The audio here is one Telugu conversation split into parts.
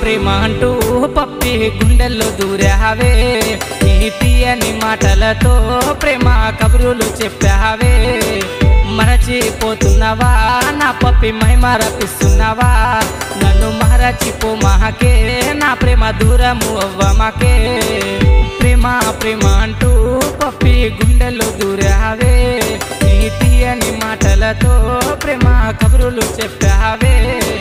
ప్రేమ అంటూ పప్పి గుండెల్లో దూరావే నీ తీయని మాటలతో ప్రేమ కబురులు చెప్పావే మరచిపోతున్నావా నా పప్పి మై మరపిస్తున్నావా నన్ను మరచిపో మహకే నా ప్రేమ దూరము అవ్వమాకే ప్రేమ ప్రేమ అంటూ పప్పి గుండెల్లో దూరావే నీ తీయని మాటలతో ప్రేమ కబురులు చెప్పావే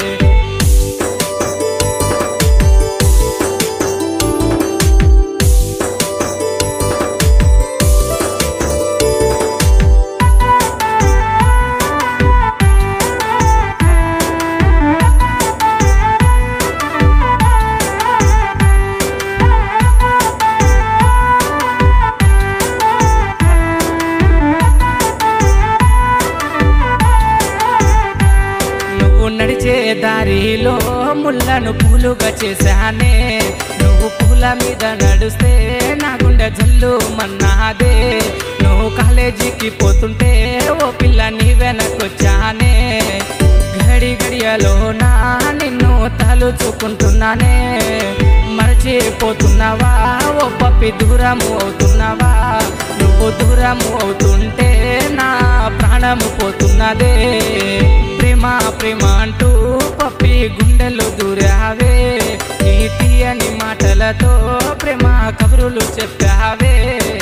నువ్వు నడిచే దారిలో ముళ్ళను పూలుగా చేశానే నువ్వు పూల మీద నడుస్తే నా గుండె జల్లు మన్నాదే నువ్వు కాలేజీకి పోతుంటే ఓ పిల్ల నీ వెనకొచ్చానే గడి గడియలో నా నిన్ను తలుచుకుంటున్నానే మరచిపోతున్నావా ఓ పప్పి దూరము అవుతున్నావా నువ్వు దూరము అవుతుంటే నా ప్రాణము పోతున్నదే ప్రేమ ప్రేమ అంటూ పప్పి గుండెలు దూరావే నీ తీయని మాటలతో ప్రేమ కబురులు చెప్పావే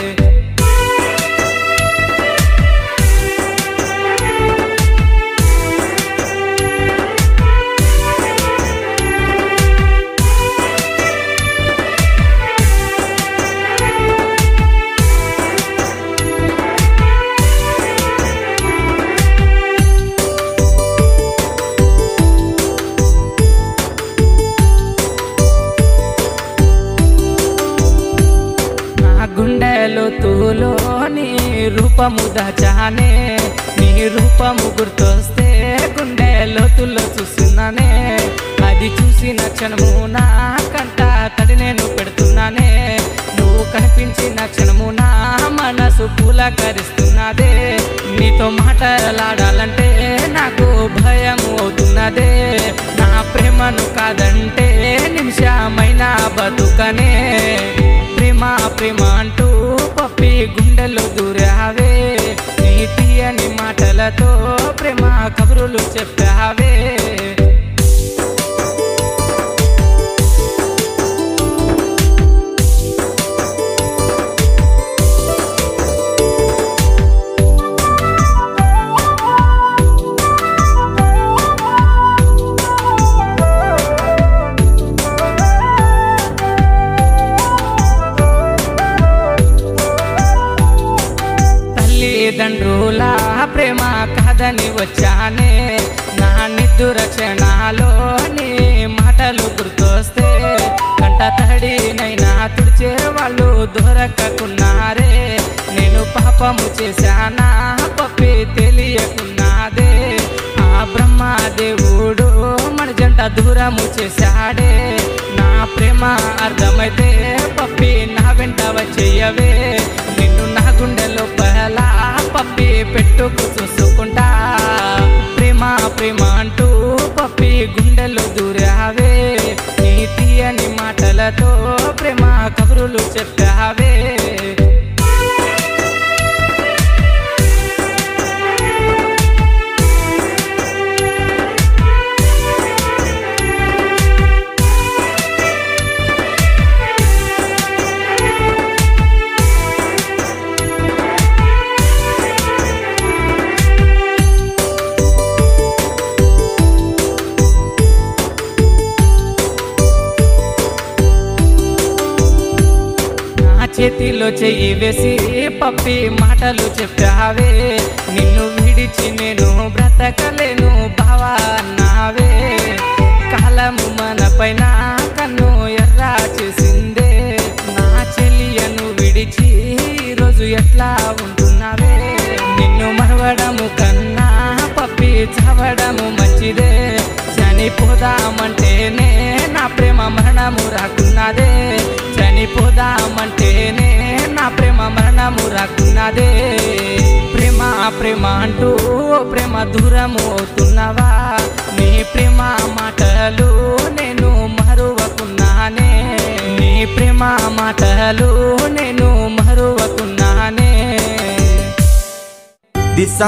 నా గుండెలో తూలో నీ రూపము దాచానే నీ రూపము గుర్తొస్తే గుండె లోతుల్లో చూస్తున్నానే అది చూసిన క్షణము నా కంట తడి నేను పెడుతున్నానే నువ్వు కనిపించిన క్షణము నా మనసు పూలకరిస్తున్నదే నీతో మాటలాడాలంటే నాకు భయం అవుతున్నదే నా ప్రేమను కాదంటే నిమిషమైన బతుకనే ప్రేమ ప్రేమ అంటూ పప్పి గుండెలు దూరావే నీ తీయని మాటలతో ప్రేమ కబురులు చెప్పావే తల్లిదండ్రుల ప్రేమ కాదని వచ్చానే నా నిద్దుర క్షణాలో నీ మాటలు గుర్తొస్తే కంట తడినైనా తుడిచే వాళ్ళు దొరకకున్నారే నేను పాపము చేశానా పప్పి తెలియకున్నాదే ఆ బ్రహ్మదేవుడు మన జంట దూరము చేశాడే నా ప్రేమ అర్థమైతే పప్పి నా వెంట వచ్చేయవే నిన్ను నా గుండె లోపల పప్పి పెట్టుకు చూసుకుంటా ప్రేమ ప్రేమ అంటూ పప్పి గుండెలు దూరావే నీ తీయని మాటలతో ప్రేమ కబురులు చెప్పావే నా చేతిలో చెయ్యి వేసి పప్పి మాటలు చెప్పావే నిన్ను విడిచి నేను బ్రతకలేను బావా అన్నావే కాలము మన పైన కన్ను ఎర్రా చేసిందే నా చెలియను విడిచి ఈరోజు ఎట్లా ఉంటున్నావే నిన్ను మరవడము కన్నా పప్పి చవడము మంచిదే చనిపోదామంటేనే నా ప్రేమ మరణము రాకున్నదే చనిపోదామంటేనే నా ప్రేమ మరణము రాకున్నదే ప్రేమ ప్రేమ అంటూ ప్రేమ దూరము అవుతున్నావా నీ ప్రేమ మాటలు నేను మరువకు ప్రేమ మాటలు నేను మరువకున్నానే దిశ